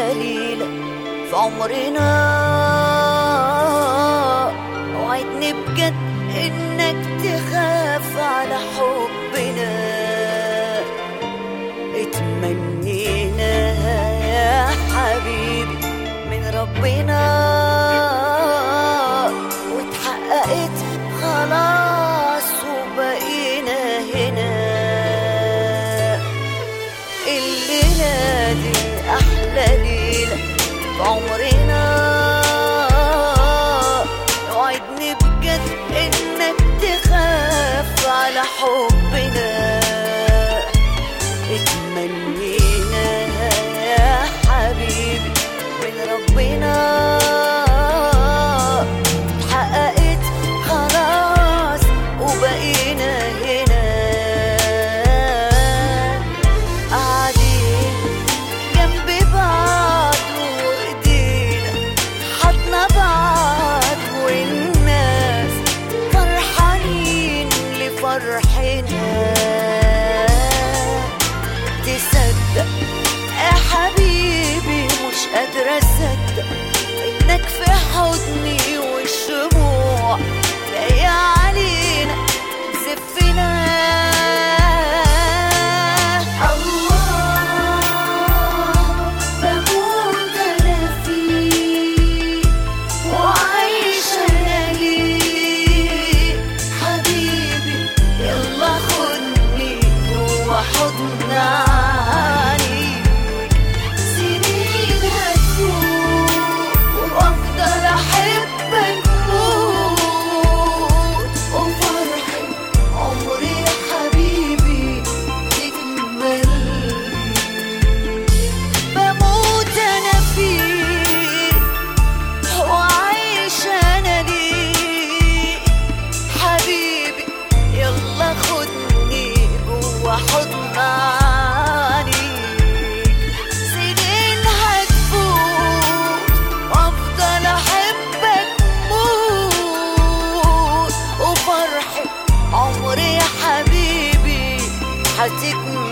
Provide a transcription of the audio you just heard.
أحلى ليلة في عمرنا وعدني بجد إنك تخاف على حبنا اتمنينا يا حبيبي من ربنا واتحققت خلاص وبقينا هنا الليلة دي أحلى ليلة في عمرنا وعدني بجد إنك تخاف على حبنا اتمنينا يا حبيبي من ربنا اتحققت خلاص وبقينا هنا قاعدين جنب بعض وايدينا حضنا بعض والناس فرحانين لفرحنا تصدق يا حبيبي مش قادرة أصدق إنك في حضني والشموع جاية علينا زفنا الله بموت أنا فيك وعايشة أنا ليك حبيبي يلا خدني جوا حضن عليك سنين هتفوت وأفضل أحبك موت وفرحة عمري يا حبيبي تكمل بموت أنا فيك وعايش أنا ليك حبيبي يلا خدني جوا حضن عليك سنين هتفوت وافضل احبك موت وفرحة عمري يا حبيبي هتكمل